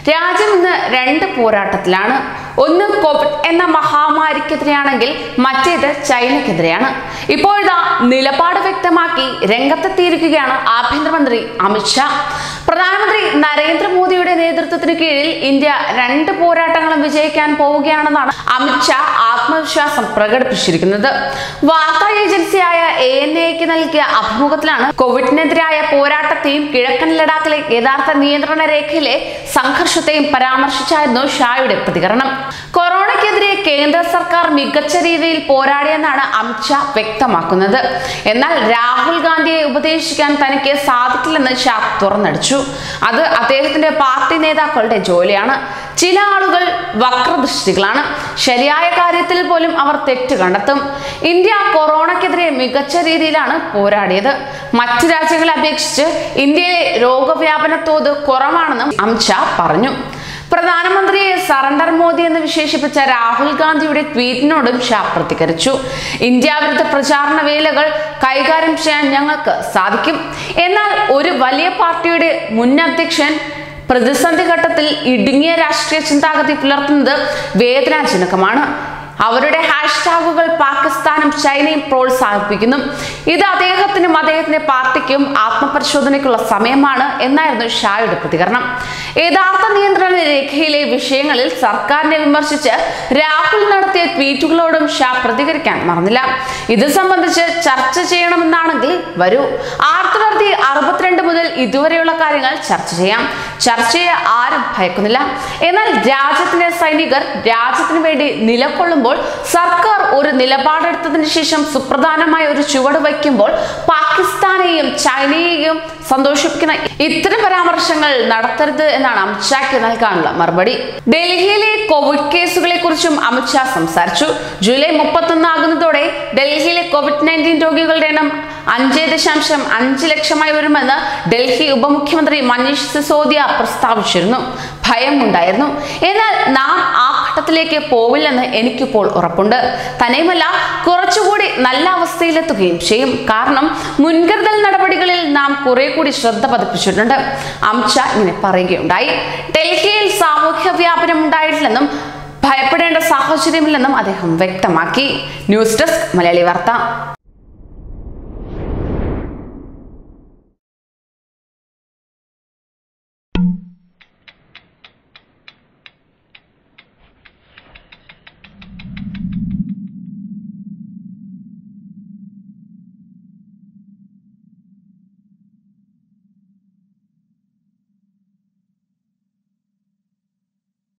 രാജ്യം ഇന്ന് രണ്ട് പോരാട്ടത്തിലാണ് ഒന്ന് കോവിഡ് എന്ന മഹാമാരിക്കെതിരെയാണെങ്കിൽ മറ്റേത് ചൈനക്കെതിരെയാണ് ഇപ്പോഴിതാ നിലപാട് വ്യക്തമാക്കി രംഗത്തെത്തിയിരിക്കുകയാണ് ആഭ്യന്തരമന്ത്രി അമിത്ഷാ പ്രധാനമന്ത്രി നരേന്ദ്രമോദിയുടെ നേതൃത്വത്തിന് കീഴിൽ ഇന്ത്യ രണ്ട് പോരാട്ടങ്ങളും വിജയിക്കാൻ പോവുകയാണെന്നാണ് അമിത്ഷാ ആത്മവിശ്വാസം പ്രകടിപ്പിച്ചിരിക്കുന്നത് വാർത്താ ഏജൻസിയായ എ എൻ എക്ക് നൽകിയ അഭിമുഖത്തിലാണ് കോവിഡിനെതിരായ പോരാട്ടത്തെയും കിഴക്കൻ ലഡാക്കിലെ യഥാർത്ഥ നിയന്ത്രണ രേഖയിലെ സംഘർഷത്തെയും പരാമർശിച്ചായിരുന്നു ഷായുടെ പ്രതികരണം കൊറോണയ്ക്കെതിരെ കേന്ദ്ര സർക്കാർ മികച്ച രീതിയിൽ പോരാടിയെന്നാണ് അമിത്ഷാ വ്യക്തമാക്കുന്നത് എന്നാൽ രാഹുൽ ഗാന്ധിയെ ഉപദേശിക്കാൻ തനിക്ക് സാധിക്കില്ലെന്ന് ഷാ തുറന്നടിച്ചു അത് അദ്ദേഹത്തിന്റെ പാർട്ടി നേതാക്കളുടെ ജോലിയാണ് ചില ആളുകൾ വക്രദൃഷ്ടികളാണ് ശരിയായ കാര്യത്തിൽ പോലും അവർ തെറ്റ് കണ്ടെത്തും ഇന്ത്യ കൊറോണയ്ക്കെതിരെ മികച്ച രീതിയിലാണ് പോരാടിയത് മറ്റു രാജ്യങ്ങളെ അപേക്ഷിച്ച് ഇന്ത്യയിലെ രോഗവ്യാപന തോത് കുറവാണെന്നും അമിത്ഷാ പറഞ്ഞു പ്രധാനമന്ത്രിയെ സറണ്ടർ മോദി എന്ന് വിശേഷിപ്പിച്ച രാഹുൽ ഗാന്ധിയുടെ ട്വീറ്റിനോടും ഷാ പ്രതികരിച്ചു ഇന്ത്യ വിരുദ്ധ പ്രചാരണ വേലകൾ കൈകാര്യം ചെയ്യാൻ ഞങ്ങൾക്ക് സാധിക്കും എന്നാൽ ഒരു വലിയ പാർട്ടിയുടെ മുൻ അധ്യക്ഷൻ പ്രതിസന്ധി ഘട്ടത്തിൽ ഇടുങ്ങിയ രാഷ്ട്രീയ ചിന്താഗതി പുലർത്തുന്നത് വേദനാജനകമാണ് അവരുടെ ഹാഷ്ടാഗുകൾ പാകിസ്ഥാനും ചൈനയും പ്രോത്സാഹിപ്പിക്കുന്നു ഇത് അദ്ദേഹത്തിനും അദ്ദേഹത്തിന്റെ പാർട്ടിക്കും ആത്മപരിശോധനയ്ക്കുള്ള സമയമാണ് എന്നായിരുന്നു ഷായുടെ പ്രതികരണം യഥാർത്ഥ നിയന്ത്രണ രേഖയിലെ വിഷയങ്ങളിൽ സർക്കാരിനെ വിമർശിച്ച് രാഹുൽ നടത്തിയ ട്വീറ്റുകളോടും ഷാ പ്രതികരിക്കാൻ മറന്നില്ല ഇത് സംബന്ധിച്ച് ചർച്ച ചെയ്യണമെന്നാണെങ്കിൽ വരൂ ആയിരത്തി തൊള്ളായിരത്തി അറുപത്തിരണ്ട് മുതൽ ഇതുവരെയുള്ള കാര്യങ്ങൾ ചർച്ച ചെയ്യാം ചർച്ചയെ ആരും ഭയക്കുന്നില്ല എന്നാൽ രാജ്യത്തിന്റെ സൈനികർ രാജ്യത്തിന് വേണ്ടി നിലകൊള്ളുമ്പോൾ സർക്കാർ ഒരു നിലപാടെടുത്തതിന് ശേഷം സുപ്രധാനമായ ഒരു ചുവട് വയ്ക്കുമ്പോൾ പാകിസ്ഥാനെയും ചൈനയെയും സന്തോഷിപ്പിക്കുന്ന ഇത്തരം പരാമർശങ്ങൾ നടത്തരുത് എന്നാണ് അമിത്ഷാക്ക് നൽകാനുള്ള മറുപടി ഡൽഹിയിലെ കോവിഡ് കേസുകളെ കുറിച്ചും അമിത്ഷാ സംസാരിച്ചു ജൂലൈ മുപ്പത്തൊന്ന് ആകുന്നതോടെ ഡൽഹിയിലെ കോവിഡ് നയൻറ്റീൻ രോഗികളുടെ എണ്ണം അഞ്ച് ദശാംശം അഞ്ച് ലക്ഷമായി വരുമെന്ന് ഡൽഹി ഉപമുഖ്യമന്ത്രി മനീഷ് സിസോദിയ പ്രസ്താവിച്ചിരുന്നു ഭയമുണ്ടായിരുന്നു എന്നാൽ നാം ആ ഘട്ടത്തിലേക്ക് പോവില്ലെന്ന് എനിക്കിപ്പോൾ ഉറപ്പുണ്ട് തന്നെയുമല്ല കുറച്ചുകൂടി നല്ല അവസ്ഥയിലെത്തുകയും ചെയ്യും കാരണം മുൻകരുതൽ നടപടികളിൽ നാം കുറെ കൂടി ശ്രദ്ധ പതിപ്പിച്ചിട്ടുണ്ട് അമിത്ഷാ ഇങ്ങനെ പറയുകയുണ്ടായി ഡൽഹിയിൽ സാമൂഹ്യ വ്യാപനം ഉണ്ടായിട്ടില്ലെന്നും ഭയപ്പെടേണ്ട സാഹചര്യമില്ലെന്നും അദ്ദേഹം വ്യക്തമാക്കി ന്യൂസ് ഡെസ്ക് മലയാളി വാർത്ത